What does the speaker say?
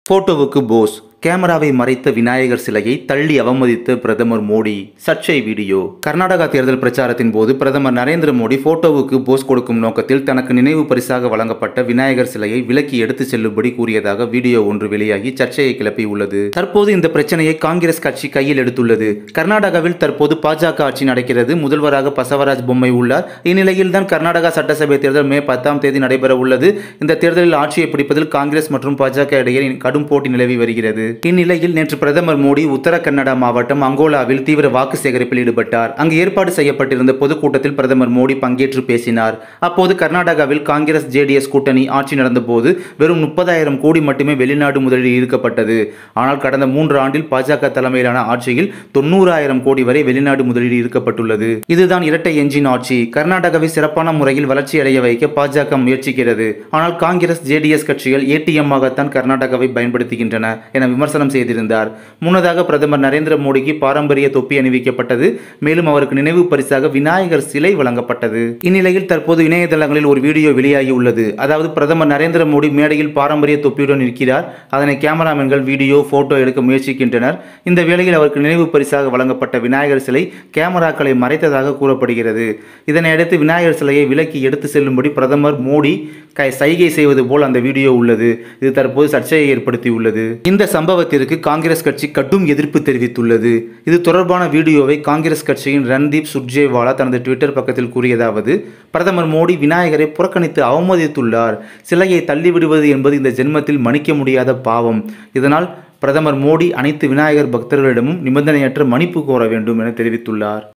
போட்டோவுக்கு போஸ் கேமராவை மறைத்த விநாயகர் சிலையை தள்ளி அவமதித்த பிரதமர் மோடி சர்ச்சை வீடியோ கர்நாடகா தேர்தல் பிரச்சாரத்தின் போது பிரதமர் நரேந்திர மோடி போட்டோவுக்கு போஸ் கொடுக்கும் நோக்கத்தில் தனக்கு நினைவு பரிசாக வழங்கப்பட்ட விநாயகர் சிலையை விலக்கி எடுத்துச் செல்லும்படி கூறியதாக வீடியோ ஒன்று வெளியாகி சர்ச்சையை கிளப்பியுள்ளது தற்போது இந்த பிரச்சனையை காங்கிரஸ் கட்சி கையில் எடுத்துள்ளது கர்நாடகாவில் தற்போது பாஜக ஆட்சி நடக்கிறது முதல்வராக பசவராஜ் பொம்மை உள்ளார் இந்நிலையில் தான் கர்நாடகா சட்டசபை தேர்தல் மே பத்தாம் தேதி நடைபெற உள்ளது இந்த தேர்தலில் ஆட்சியை பிடிப்பதில் காங்கிரஸ் மற்றும் பாஜக இடையே கடும் போட்டி நிலவி வருகிறது இந்நிலையில் நேற்று பிரதமர் மோடி உத்தர கன்னடா மாவட்டம் அங்கோலாவில் தீவிர வாக்கு சேகரிப்பில் ஈடுபட்டார் அங்கு ஏற்பாடு செய்யப்பட்டிருந்த பொதுக்கூட்டத்தில் பிரதமர் மோடி பங்கேற்று பேசினார் அப்போது கர்நாடகாவில் காங்கிரஸ் ஜேடிஎஸ் கூட்டணி ஆட்சி நடந்தபோது வெறும் முப்பதாயிரம் கோடி மட்டுமே வெளிநாடு முதலீடு ஈர்க்கப்பட்டது ஆனால் கடந்த மூன்று ஆண்டில் பாஜக தலைமையிலான ஆட்சியில் தொண்ணூறாயிரம் கோடி வரை வெளிநாடு முதலீடு ஈர்க்கப்பட்டுள்ளது இதுதான் இரட்டை எஞ்சின் ஆட்சி கர்நாடகாவை சிறப்பான முறையில் வளர்ச்சி அடைய வைக்க பாஜக முயற்சிக்கிறது ஆனால் காங்கிரஸ் ஜேடிஎஸ் கட்சிகள் ஏடிஎம் ஆகத்தான் கர்நாடகாவை பயன்படுத்துகின்றன என விமர்சனம் செய்திருந்தார் முன்னதாக பிரதமர் நரேந்திர மோடிக்கு பாரம்பரிய தொப்பி அணிவிக்கப்பட்டது மேலும் அவருக்கு நினைவு பரிசாக விநாயகர் சிலை வழங்கப்பட்டது இந்நிலையில் தற்போது இணையதளங்களில் ஒரு வீடியோ வெளியாகி உள்ளது அதாவது பிரதமர் நரேந்திர மோடி மேடையில் பாரம்பரிய தொப்பியுடன் இருக்கிறார் அதனை கேமராமேன்கள் வீடியோ போட்டோ எடுக்க முயற்சிக்கின்றனர் இந்த வேளையில் அவருக்கு நினைவு பரிசாக வழங்கப்பட்ட விநாயகர் சிலை கேமராக்களை மறைத்ததாக கூறப்படுகிறது இதனையடுத்து விநாயகர் சிலையை விலக்கி எடுத்து செல்லும்படி பிரதமர் மோடி கை சைகை செய்வது போல் அந்த வீடியோ உள்ளது இது தற்போது சர்ச்சையை ஏற்படுத்தியுள்ளது இந்த சம்பவத்திற்கு காங்கிரஸ் கட்சி கடும் எதிர்ப்பு தெரிவித்துள்ளது இது தொடர்பான வீடியோவை காங்கிரஸ் கட்சியின் ரன்தீப் சுர்ஜேவாலா தனது ட்விட்டர் பக்கத்தில் கூறியதாவது பிரதமர் மோடி விநாயகரை புறக்கணித்து அவமதித்துள்ளார் சிலையை தள்ளிவிடுவது என்பது இந்த ஜென்மத்தில் மன்னிக்க முடியாத பாவம் இதனால் பிரதமர் மோடி அனைத்து விநாயகர் பக்தர்களிடமும் நிபந்தனையற்ற மன்னிப்பு கோர வேண்டும் என தெரிவித்துள்ளார்